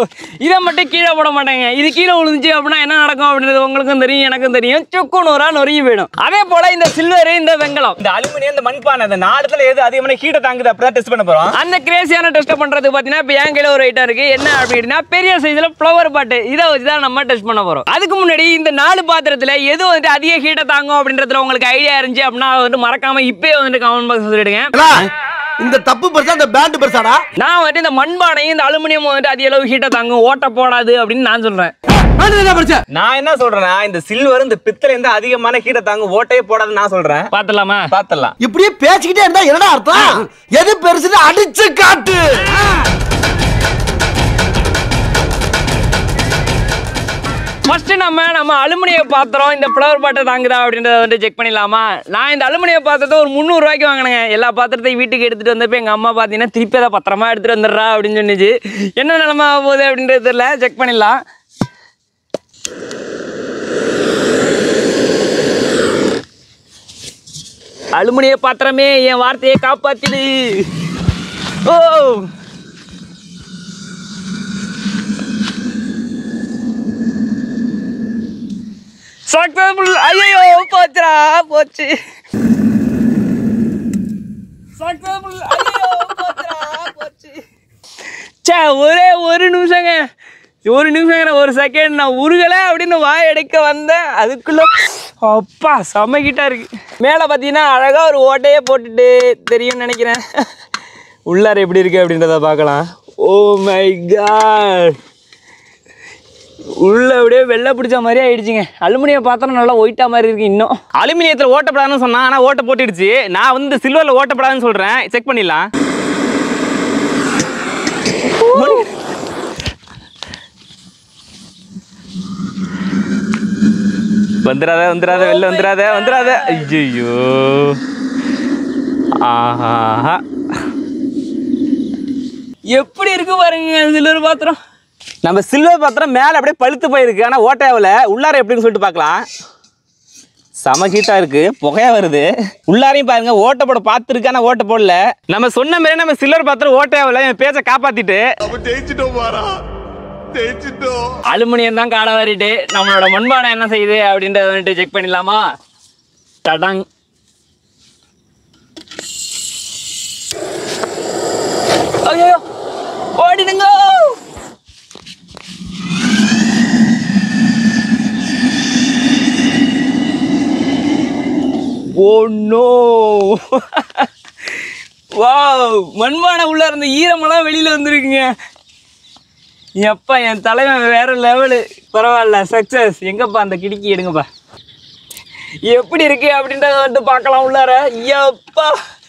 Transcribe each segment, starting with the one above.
இதை மட்டும் கீழே போட மாட்டாங்க இது கீழே விழுந்துச்சு அப்படின்னா என்ன நடக்கும் அப்படின்றது உங்களுக்கும் தெரியும் எனக்கும் தெரியும் சுக்கு நூறா நொறுங்கி போயிடும் அதே போல இந்த சில்வர் இந்த வெங்கலம் இந்த அலுமினியம் இந்த மண்பானை இந்த நாடத்துல எது அதிகமான ஹீட்டை தாங்குது அப்படிதான் டெஸ்ட் பண்ண போறோம் அந்த கிரேசியான டெஸ்ட் பண்றது பாத்தீங்கன்னா இப்போ என் கையில ஒரு ஐட்டம் இருக்கு என்ன அப்படின்னா பெரிய சைஸ்ல ஃப்ளவர் பாட்டு இதை வச்சு தான் நம்ம டெஸ்ட் பண்ண போறோம் அதுக்கு முன்னாடி இந்த நாலு பாத்திரத்துல எது வந்துட்டு அதிக ஹீட்டை தாங்கும் அப்படின்றதுல உங்களுக்கு ஐடியா இருந்துச்சு அப்படின்னா அதை வந்துட்டு மறக்காம இப்பயே வந்துட்டு கமெண்ட் பாக்ஸ் சொல்லிடுங்க இந்த தப்பு பெருசா இந்த பேண்ட் பெருசாடா நான் வந்துட்டு இந்த மண்பானையும் இந்த அலுமினியம் வந்துட்டு அதிக அளவு ஹீட்டை தாங்கும் ஓட்ட போடாது அப்படின்னு நான் சொல்றேன் நான் என்ன சொல்றேன்னா இந்த சில்வர் இந்த பித்தளை இந்த அதிகமான ஹீட்டை தாங்கும் ஓட்டையே போடாதுன்னு நான் சொல்றேன் பாத்துலாமா பாத்திரலாம் இப்படியே பேசிக்கிட்டே இருந்தா என்னடா அர்த்தம் எது பெருசுன்னு அடிச்சு காட்டு ஃபர்ஸ்ட் நம்ம நம்ம அலுமினிய பாத்திரம் இந்த ஃப்ளவர் பாட்டை தாங்குதா அப்படின்றத வந்து செக் பண்ணிடலாமா நான் இந்த அலுமினிய பாத்திரத்தை ஒரு முந்நூறு ரூபாய்க்கு வாங்கினேங்க எல்லா பாத்திரத்தையும் வீட்டுக்கு எடுத்துட்டு வந்தப்போ எங்கள் அம்மா பார்த்தீங்கன்னா திருப்பி அதை பத்திரமா எடுத்துட்டு வந்துடுறா அப்படின்னு சொன்னிச்சு என்ன நிலமை ஆக போகுது அப்படின்றது தெரியல செக் பண்ணிடலாம் அலுமினிய பாத்திரமே என் வார்த்தையை காப்பாத்திடு ஓ சக்சஸ்ஃபுல் ஐயோ போச்சுடா போச்சு சக்சஸ்ஃபுல் ஐயோ போச்சுடா போச்சு சே ஒரே ஒரு நிமிஷங்க ஒரு நிமிஷங்க ஒரு செகண்ட் நான் உருகலை அப்படின்னு வாய் அடைக்க வந்தேன் அதுக்குள்ள அப்பா செம்மகிட்டா இருக்கு மேலே பார்த்தீங்கன்னா அழகாக ஒரு ஓட்டையே போட்டுட்டு தெரியும்னு நினைக்கிறேன் உள்ளார எப்படி இருக்கு அப்படின்றத பார்க்கலாம் ஓ மை காட் உள்ள அப்படியே வெள்ளை பிடிச்ச மாதிரி ஆயிடுச்சுங்க அலுமினிய பாத்திரம் நல்லா ஒயிட்டா மாதிரி இருக்கு இன்னும் அலுமினியத்துல ஓட்டப்படாதுன்னு சொன்னா ஆனா ஓட்ட போட்டுடுச்சு நான் வந்து சில்வர்ல ஓட்டப்படாதுன்னு சொல்றேன் செக் பண்ணிடலாம் வந்துடாத வந்துடாத வெளில வந்துடாத வந்துடாத ஐயோ ஆஹா எப்படி இருக்கு பாருங்க சில்வர் பாத்திரம் நம்ம சில்வர் பாத்திரம் மேலே அப்படியே பழுத்து போயிருக்கு ஆனால் ஓட்டையாவில் உள்ளார எப்படின்னு சொல்லிட்டு பார்க்கலாம் செம ஹீட்டா இருக்கு புகையா வருது உள்ளாரையும் பாருங்க ஓட்ட போட பார்த்துருக்கு ஆனால் ஓட்ட போடல நம்ம சொன்ன மாதிரி நம்ம சில்வர் பாத்திரம் ஓட்டையாவில் என் பேச்சை காப்பாத்திட்டு அலுமினியம் தான் காடை வாரிட்டு நம்மளோட மண்பானை என்ன செய்யுது அப்படின்றத வந்துட்டு செக் பண்ணிடலாமா டடாங் ஐயோ ஓடிடுங்க ஓ நோ வாவ் மண்பானை உள்ள இருந்த ஈரமெல்லாம் வெளியில வந்துருக்குங்க எப்பா என் தலைவன் வேற லெவலு பரவாயில்ல சக்சஸ் எங்கப்பா அந்த கிடுக்கி எடுங்கப்பா எப்படி இருக்கு அப்படின்றத வந்து பார்க்கலாம் உள்ளார எப்பா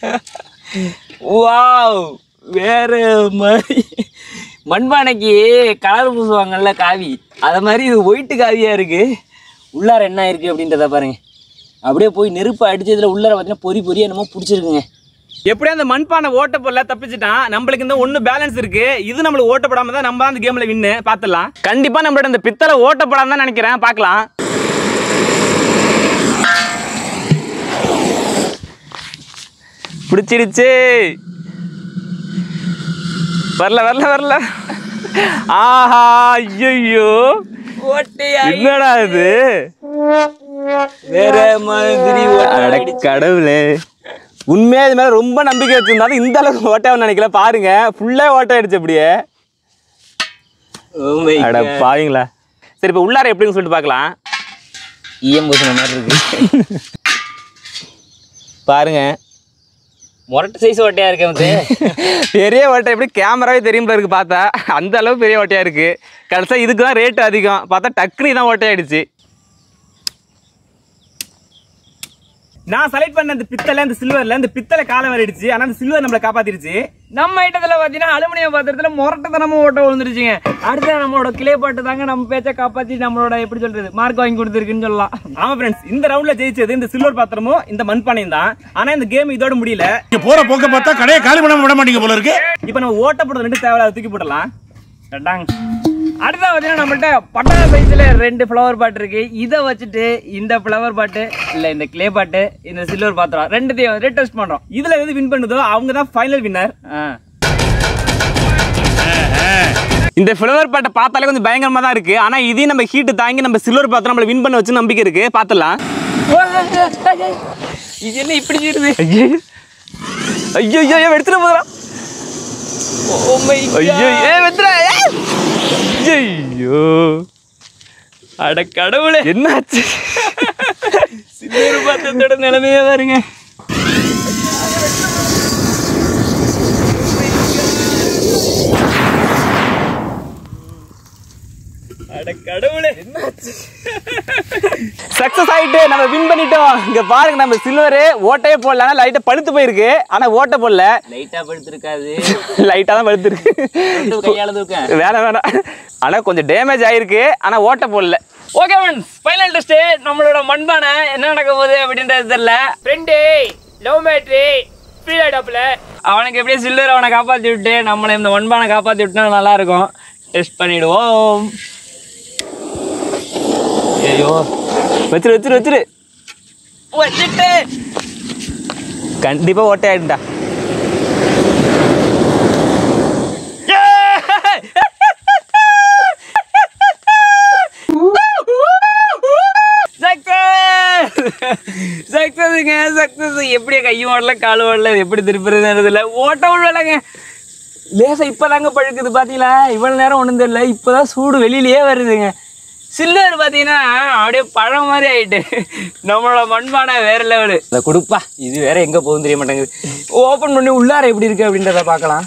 வாவ் வேற மாதிரி மண்பானைக்கு கலர் பூசுவாங்கல்ல காவி அத மாதிரி இது ஒயிட்டு காவியா இருக்கு உள்ளார என்ன இருக்கு அப்படின்றத பாருங்க அப்படியே போய் நெருப்பு அடிச்சதுல உள்ளார பார்த்தீங்கன்னா பொறி பொறி என்னமோ பிடிச்சிருக்குங்க எப்படியும் அந்த மண்பானை ஓட்ட போடல தப்பிச்சிட்டான் நம்மளுக்கு இந்த ஒண்ணு பேலன்ஸ் இருக்கு இது நம்மளுக்கு ஓட்டப்படாம தான் நம்ம தான் அந்த கேம்ல வின்னு பார்த்துடலாம் கண்டிப்பா நம்மளோட இந்த பித்தளை ஓட்டப்படாம தான் நினைக்கிறேன் பார்க்கலாம் பிடிச்சிருச்சு வரல வரல வரல ஆஹா ஐயோ ஓட்டையா என்னடா இது வேற மாதிரி அட கடவுளே உண்மையா இது மேல ரொம்ப நம்பிக்கை வச்சிருந்தாலும் இந்த அளவுக்கு ஓட்டையாவும் நினைக்கல பாருங்க ஃபுல்லா ஓட்டை ஆயிடுச்சு அப்படியே அட பாவீங்களா சரி இப்போ உள்ளார எப்படின்னு சொல்லிட்டு பார்க்கலாம் ஈயம் பூசின மாதிரி இருக்கு பாருங்க முரட்டு சைஸ் ஓட்டையா இருக்கு வந்து பெரிய ஓட்டை எப்படி கேமராவே தெரியும் போல இருக்கு பார்த்தா அந்த அளவு பெரிய ஓட்டையா இருக்கு கடைசியா இதுக்கு தான் ரேட் அதிகம் பார்த்தா டக்குனு தான் ஓட்டையாயிடுச்சு நான் செலக்ட் பண்ண இந்த பித்தளை இந்த சில்வர்ல இந்த பித்தளை காலம் வரையிடுச்சு ஆனா இந்த சில்வர் நம்மளை காப்பாத்திருச்சு நம்ம ஐட்டத்துல பாத்தீங்கன்னா அலுமினிய பாத்திரத்துல முரட்டத்தனமா ஓட்ட விழுந்துருச்சுங்க அடுத்து நம்மளோட கிளே பாட்டு தாங்க நம்ம பேச்ச காப்பாத்தி நம்மளோட எப்படி சொல்றது மார்க் வாங்கி கொடுத்துருக்குன்னு சொல்லலாம் ஆமா ஃப்ரெண்ட்ஸ் இந்த ரவுண்ட்ல ஜெயிச்சது இந்த சில்வர் பாத்திரமும் இந்த மண்பானையும் தான் ஆனா இந்த கேம் இதோட முடியல நீங்க போற போக்க பார்த்தா கடையை காலி பண்ண விட மாட்டீங்க போல இருக்கு இப்போ நம்ம ஓட்டப்படுறது ரெண்டு தேவையில்ல தூக்கி போடலாம் டடாங். அடுத்தா பார்த்தீங்கன்னா நம்மள்ட்ட பட்டா சைஸ்ல ரெண்டு ஃப்ளவர் பாட்டு இருக்கு இதை வச்சுட்டு இந்த ஃப்ளவர் பாட்டு இல்ல இந்த கிளே பாட்டு இந்த சில்வர் பாத்திரம் ரெண்டுத்தையும் வந்து டெஸ்ட் பண்றோம் இதுல எது வின் பண்ணுதோ அவங்க தான் ஃபைனல் வின்னர் ஆ. இந்த ஃப்ளவர் பாட்டை பார்த்தாலே கொஞ்சம் பயங்கரமா தான் இருக்கு ஆனா இதையும் நம்ம ஹீட்டு தாங்கி நம்ம சில்வர் பாத்திரம் நம்மள வின் பண்ண வச்சு நம்பிக்கை இருக்கு பார்த்துடலாம் இது என்ன இப்படி செய்யுது ஐயோ ஐயோ ஐயோ எடுத்துட்டு போகிறான் Oh my ஐயோ God. ஏ வெத்துறா ஐயோ அட கடவுளே என்னாச்சு சில்லூர் பாத்திரத்தோட நிலைமையே பாருங்க அட கடவுளே சக்சஸ் ஆயிட்டு நம்ம வின் பண்ணிட்டோம் இங்க பாருங்க நம்ம சில்வர் ஓட்டையே போடல ஆனா லைட்டா பழுத்து போயிருக்கு ஆனா ஓட்டை போடல லைட்டா படுத்திருக்காது லைட்டா தான் பழுத்துருக்கு கையால தூக்க வேணாம் வேணாம் ஆனா கொஞ்சம் டேமேஜ் ஆயிருக்கு ஆனா ஓட்டை போடல ஓகே ஃப்ரெண்ட்ஸ் ஃபைனல் டெஸ்ட் நம்மளோட மண்பானை என்ன நடக்க போகுது அப்படின்றது தெரியல ஃப்ரெண்டு லவ் மேட்ரி ஃப்ரீ ஆயிட்டாப்ல அவனுக்கு எப்படியே சில்லர் அவனை காப்பாற்றி விட்டு நம்மளை இந்த மண்பானை காப்பாற்றி விட்டுனா நல்லா இருக்கும் டெஸ்ட் பண்ணிடுவோம் ஐயோ வச்சிரு வச்சிரு வச்சிரு வச்சுட்டு கண்டிப்பா ஓட்டை ஆயிடும்டா சக்சஸ் சக்சஸுங்க சக்சஸ் எப்படி கையும் ஓடல காலும் ஓடல இது எப்படி திருப்புறதுன்றது இல்லை ஓட்ட விடலைங்க லேசா இப்போதாங்க பழுக்குது பார்த்தீங்களா இவ்வளோ நேரம் ஒன்றும் தெரியல இப்போதான் சூடு வெளியிலேயே வருதுங்க சில்வர் பார்த்தீங்கன்னா அப்படியே பழம் மாதிரி ஆயிட்டு நம்மளோட மண்பானை வேற லெவலு அதை கொடுப்பா இது வேற எங்கே போகும் தெரிய மாட்டேங்குது ஓப்பன் பண்ணி உள்ளார எப்படி இருக்கு அப்படின்றத பார்க்கலாம்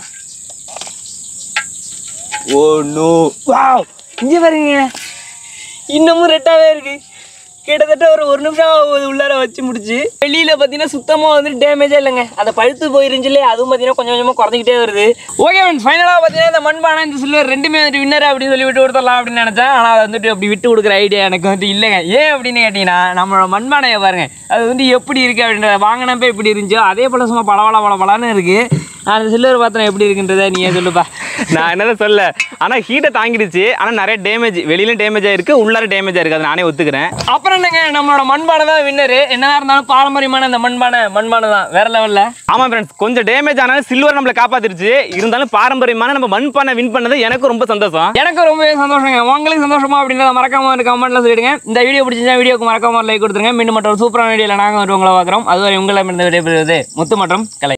ஓ நோ வாவ் இங்கே பாருங்க இன்னமும் ரெட்டாவே இருக்கு கிட்டத்தட்ட ஒரு ஒரு நிமிஷம் ஆகுது உள்ளார வச்சு முடிச்சு வெளியில பார்த்தீங்கன்னா சுத்தமாக வந்து டேமேஜே இல்லைங்க அதை பழுத்து போயிருந்துச்சுலே அதுவும் பார்த்தீங்கன்னா கொஞ்சம் கொஞ்சமாக குறைஞ்சிக்கிட்டே வருது ஓகே ஃப்ரெண்ட்ஸ் ஃபைனலாக பார்த்தீங்கன்னா இந்த மண்பானை இந்த சில்வர் ரெண்டுமே வந்துட்டு வின்னர் அப்படின்னு சொல்லி விட்டு கொடுத்துடலாம் அப்படின்னு நினச்சேன் ஆனால் அதை வந்துட்டு அப்படி விட்டு கொடுக்குற ஐடியா எனக்கு வந்து இல்லைங்க ஏன் அப்படின்னு கேட்டிங்கன்னா நம்மளோட மண்பானையை பாருங்க அது வந்து எப்படி இருக்குது அப்படின்றத வாங்கினப்ப எப்படி இருந்துச்சோ அதே போல் சும்மா பளபள பளபளன்னு இருக்குது அந்த சில்வர் பாத்திரம் எப்படி இருக்குன்றத நீயே சொல்லுப்பா நான் என்னதான் சொல்ல ஆனா ஹீட்டை தாங்கிடுச்சு ஆனா நிறைய டேமேஜ் வெளியில டேமேஜ் ஆயிருக்கு உள்ளார டேமேஜ் ஆயிருக்கு அதை நானே ஒத்துக்கிறேன் அப்புறம் என்னங்க நம்மளோட மண்பானை தான் வின்னரு என்னதான் இருந்தாலும் பாரம்பரியமான இந்த மண்பானை மண்பானை தான் வேற லெவல்ல ஆமா ஃப்ரெண்ட்ஸ் கொஞ்சம் டேமேஜ் ஆனாலும் சில்வர் நம்மளை காப்பாத்திருச்சு இருந்தாலும் பாரம்பரியமான நம்ம மண் பண்ண வின் பண்ணது எனக்கு ரொம்ப சந்தோஷம் எனக்கு ரொம்பவே சந்தோஷங்க உங்களுக்கு சந்தோஷமா அப்படின்றத மறக்காம ஒரு கமெண்ட்ல சொல்லிடுங்க இந்த வீடியோ பிடிச்சிருந்தா வீடியோக்கு மறக்காம லைக் கொடுத்துருங்க மீண்டும் மற்ற ஒரு சூப்பரான வீடியோல நாங்கள் வந்து உங்களை பார்க்குறோம் அதுவரை உங்களை இந்த விடைபெறுவது முத்து மற்றும் கலை